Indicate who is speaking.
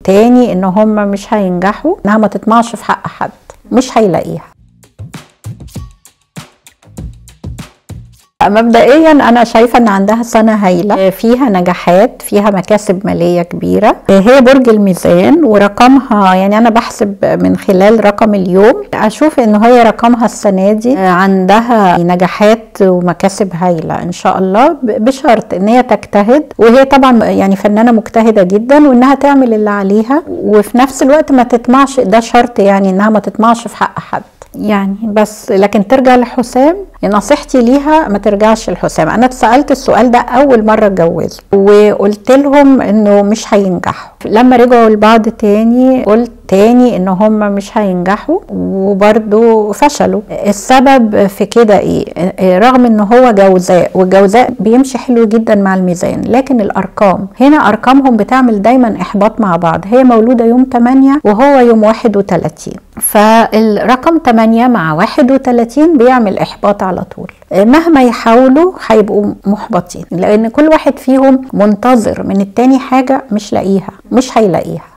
Speaker 1: تاني ان هم مش هينجحوا انها ما تطمعش في حق حد مش هيلاقيها مبدئيا انا شايفه ان عندها سنه هايله فيها نجاحات فيها مكاسب ماليه كبيره هي برج الميزان ورقمها يعني انا بحسب من خلال رقم اليوم اشوف ان هي رقمها السنه دي عندها نجاحات ومكاسب هايله ان شاء الله بشرط ان هي تجتهد وهي طبعا يعني فنانه مجتهده جدا وانها تعمل اللي عليها وفي نفس الوقت ما تطمعش ده شرط يعني انها ما تطمعش في حق حد يعني بس لكن ترجع لحسام نصيحتي ليها ما ترجعش لحسام انا اتسالت السؤال ده اول مره اتجوزه وقلت لهم انه مش هينجحوا لما رجعوا لبعض تاني قلت تاني ان هم مش هينجحوا وبرضو فشلوا السبب في كده ايه رغم ان هو جوزاء والجوزاء بيمشي حلو جدا مع الميزان لكن الارقام هنا ارقامهم بتعمل دايما احباط مع بعض هي مولوده يوم 8 وهو يوم 31 فالرقم 8 مع 31 بيعمل احباط على طول مهما يحاولوا هيبقوا محبطين لان كل واحد فيهم منتظر من التاني حاجه مش لاقيها مش هيلاقيها